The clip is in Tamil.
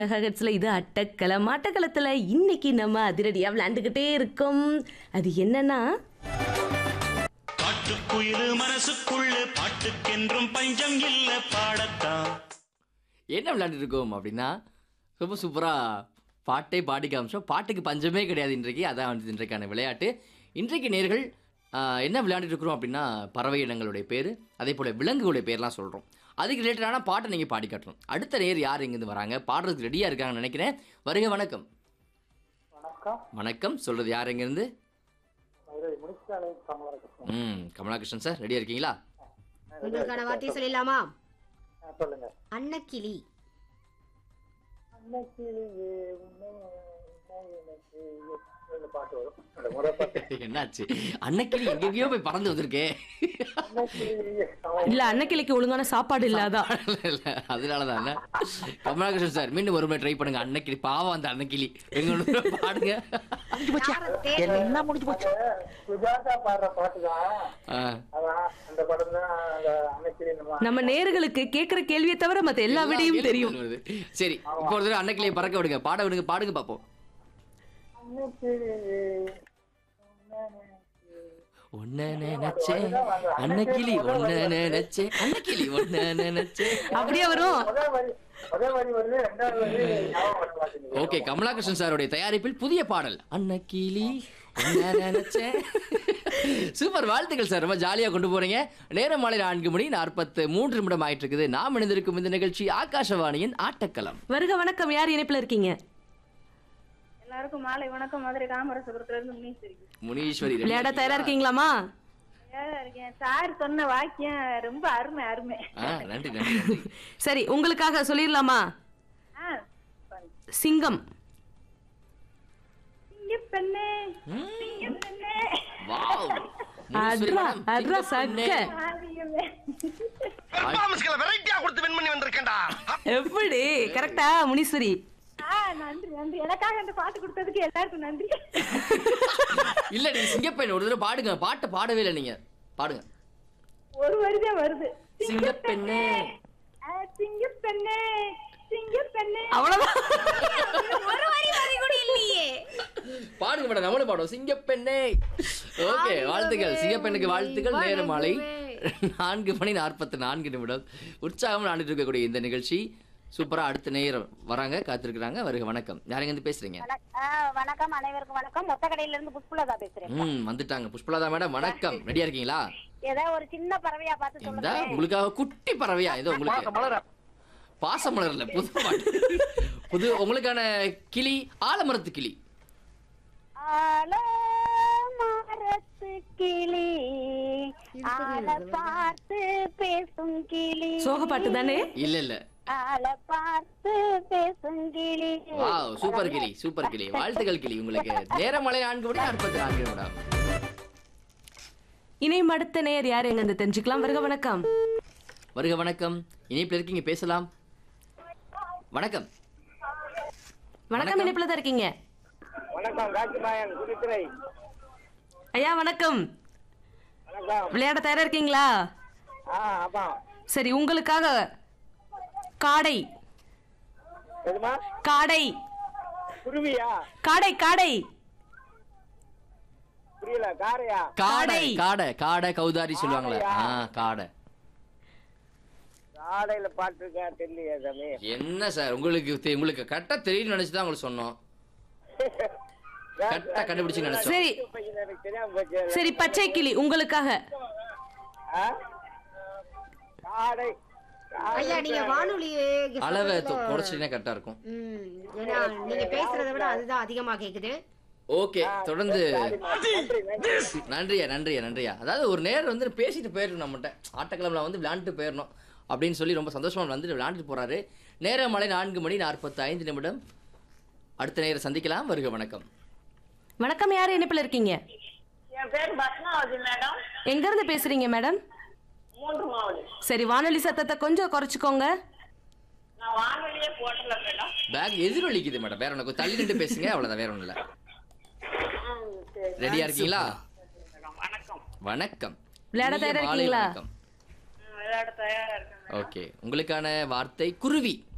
ஹகட்ஸ்ல இது அட்டக்களம் அட்டக்களத்துல இன்னைக்கு நம்ம அதிரடியா விளையாண்டுக்கிட்டே இருக்கோம் அது என்னன்னா பாட்டுக்குயிலு மனசுக்குள்ள பாட்டுக்கென்றும் பஞ்சம் இல்ல பாடத்தான் என்ன விளையாண்டுட்டு இருக்கோம் அப்படின்னா ரொம்ப சூப்பராக பாட்டே பாடி காமிச்சோம் பாட்டுக்கு பஞ்சமே கிடையாது இன்றைக்கு அதான் வந்து இன்றைக்கான விளையாட்டு இன்றைக்கு நேர்கள் ஆஹ், என்ன விளையாண்டுட்டு இருக்கிறோம் அப்படின்னா பறவை இனங்களுடைய பேர் அதே போல் விலங்குகளுடைய பேர்லாம் சொல்கிறோம் அதுக்கு ரிலேட்டடான பாட்டை நீங்கள் பாடி காட்டணும் அடுத்த நேர் யார் இங்கேருந்து வராங்க பாடுறதுக்கு ரெடியாக இருக்காங்கன்னு நினைக்கிறேன் வருக வணக்கம் வணக்கம் வணக்கம் சொல்கிறது யார் எங்கேருந்து மதுரை முனிச்சாலை கமலரகன் ம் கமலாகிருஷ்ணன் சார் ரெடியாக இருக்கீங்களா உங்களுக்கான வார்த்தையை சொல்லிடலாமா சொல்லுங்க அன்னக்கிளி அன்னைக்கிளியே உன்னை உன்னை எனக்கு இந்த பாட்டு வரும் அந்த முறை பாட்டு என்னாச்சு அன்னைக்கு எங்கேயோ போய் பறந்து வந்திருக்கே அன்னைக்கிளியே அவன் இல்ல அன்னக்கிளிக்கு ஒழுங்கான சாப்பாடு இல்லாதான் இல்ல அதனால தானே கமலாகிருஷ்ணன் சார் மீண்டும் ஒரு முறை ட்ரை பண்ணுங்க அன்னைக்கிளி பாவம் அந்த அன்னைக்கிளி எங்க ஒண்ணு பாடுங்க யாரை தேடி சுஜாதா பாடுற பாட்டு தான் ஆ, அதான் அந்த படம் தான் அந்த அன்னைக்கிளி நம்ம நம்ம நேர்களுக்கு கேக்குற கேள்வியை தவிர மத்த எல்லா விடையும் தெரியும் வருது. சரி இப்போ ஒரு தடவை அன்னைக்கிளியை பறக்க விடுங்க பாட விடுங்க பாடுங்க பாப்போம் அன்னைக்கிளியே உன்னை ஒன்ன நினைச்சேன் அன்னைக்கிளி ஒன்ன நினைச்சேன் அன்னைக்கிளி ஒன்ன நினைச்சேன் அப்படியே வரும் முதல் வரி முதல் வரி வருது ரெண்டாவது வரி ஞாபகம் வர மாட்டேங்குது ஓகே கமலாகிருஷ்ணன் சாருடைய தயாரிப்பில் புதிய பாடல் அன்னக்கிளி ஒன்ன நினைச்சேன் சூப்பர் வாழ்த்துக்கள் சார் ரொம்ப ஜாலியா கொண்டு போறீங்க நேரம் மாலை நான்கு மணி நாற்பத்து மூன்று நிமிடம் ஆயிட்டு இருக்குது நாம் இணைந்திருக்கும் இந்த நிகழ்ச்சி ஆகாஷவாணியின் ஆட்டக்களம் வருக வணக்கம் யார் இணைப்புல இருக்கீங்க எல்லாருக்கும் மாலை வணக்கம் மதுரை காமராசபுரத்துல இருந்து முனீஸ்வரி முனீஸ்வரி ready விளையாட ஆ தயாரா இருக்கீங்களாமா ஏதா இருக்கேன் சார் சொன்ன வாக்கியம் ரொம்ப அருமை அருமை ஆ, நன்றி நன்றி நன்றி சரி உங்களுக்காக சொல்லிடலாமா ஆ, சிங்கம் சிங்கப்பெண்ணே சிங்கப்பெண்ணே வாவ் முனீஸ்வரி அட்ரா madam, அட்ரா சிங்கப்பெண்ணே. சக்க ஆரியமே. பெர்ஃபார்மன்ஸ்களை வெரைட்டியா கொடுத்து வின் பண்ணி வந்திருக்கேன்டா எப்படி கரெக்டா முனீஸ்வரி ஆ நன்றி நன்றி எனக்காக இந்த பாட்டு கொடுத்ததுக்கு எல்லாருக்கும் நன்றி இல்ல நீங்க சிங்கப்பெண் ஒரு தடவை பாடுங்க பாட்டு பாடவே இல்லை நீங்க பாடுங்க ஒரு வரிதான் வருது சிங்கப்பெண்ணே. ஆ, சிங்கப்பெண்ணே சிங்கப்பெண்ணே அவ்வளவுதான் ஒரு வரி வரி கூட இல்லையே பாடுங்க மேடம் நம்மளும் பாடுவோம் சிங்கப்பெண்ணே ஓகே வாழ்த்துக்கள் சிங்கப்பெண்ணுக்கு வாழ்த்துக்கள் நேர மாலை நான்கு மணி நாற்பத்தி நான்கு நிமிடம் உற்சாகம் ஆண்டுட்டு இருக்கக்கூடிய இந்த நிகழ்ச்சி சூப்பரா அடுத்த நேரம் வராங்க காத்திருக்கிறாங்க வருக வணக்கம் யாருங்க இருந்து பேசுறீங்க வணக்கம் அனைவருக்கும் வணக்கம் மொத்த கடையில இருந்து புஷ்பலதா பேசுறேன் ம் வந்துட்டாங்க புஷ்பலதா மேடம் வணக்கம் ரெடியா இருக்கீங்களா ஏதோ ஒரு சின்ன பறவையா பார்த்து இந்த சொல்லுங்க உங்களுக்காக குட்டி பறவையா ஏதோ உங்களுக்கு பாசமலர்ல புது பாட்டு புது உங்களுக்கான கிளி ஆலமரத்து கிளி ஆலமரத்து கிளி ஆல பார்த்து பேசும் கிளி சோக பாட்டு தானே இல்ல இல்ல ஆல பார்த்து பேசும் கிளி வாவ் சூப்பர் கிளி சூப்பர் கிளி வாழ்த்துக்கள் கிளி உங்களுக்கு நேரம் மலை நான்கு மணி நாற்பத்தி நான்கு நிமிடம் இணையம் அடுத்த நேர் யார் எங்க இருந்து தெரிஞ்சுக்கலாம் வருக வணக்கம் வருக வணக்கம் இணைப்பில் இருக்கீங்க பேசலாம் வணக்கம் வணக்கம் இணைப்புல தான் இருக்கீங்க வணக்கம் காட்சிமாயன் குடித்துறை ஐயா வணக்கம் வணக்கம் விளையாட தயாரா இருக்கீங்களா ஆ அதான் சரி உங்களுக்காக காடை எதுமா காடை குருவியா காடை காடை புரியல காரையா காடை காடை. காடை காடை கௌதாரி சொல்லுவாங்களே ஆ காடை காடையில பாட்டு இருக்கா தெரியலையா சாமி என்ன சார் உங்களுக்கு தெ- உங்களுக்கு கரெக்டா தெரியும் நினைச்சு தான் உங்களுக்கு சொன்னோம் கரெக்டா கண்டுபிடிச்சு நினைச்சோம் சரி எனக்கு தெரியாம போச்சு சரி பச்சை கிளி உங்களுக்காக ஆ? காடை ஐயா நீங்க வானொலியே அளவை குறைச்சிட்டீங்கன்னா கரெக்டா இருக்கும் ம், ஏன்னா நீங்க பேசுறதை விட அதுதான் அதிகமா கேக்குது ஓகே தொடர்ந்து நன்றியா நன்றியா நன்றியா அதாவது ஒரு நேரம் வந்து பேசிட்டு போயிடணும் நம்மகிட்ட ஆட்டக்கிழமில் வந்து விளையாண்டுட்டு போயிடணும் அப்படின்னு சொல்லி ரொம்ப சந்தோஷமா வந்துட்டு விளையாண்டுட்டு போறாரு நேரம் மலை நான்கு மணி நாற்பத்தி ஐந்து நிமிடம் அடுத்த நேரம் சந்திக்கலாம் வருக வணக்கம் வணக்கம் யார் இணைப்புல இருக்கீங்க என் பேர் பத்மாவதி மேடம் எங்க இருந்து பேசுறீங்க மேடம் மூன்று மாவடி சரி வானொலி சத்தத்தை கொஞ்சம் குறைச்சிக்கோங்க நான் வானொலியே போட்டல மேடம் பேக் எதிரொலிக்குது மேடம் வேற ஒன்று தள்ளி நின்று பேசுங்க அவ்வளோதான் வேற ஒன்றும் இல்லை ரெடியா இருக்கீங்களா வணக்கம் வணக்கம் விளையாட இனிய தயாரா மாலை இருக்கீங்களா? வணக்கம் விளையாட தயாரா இருக்கேன் ஓகே உங்களுக்கான வார்த்தை குருவி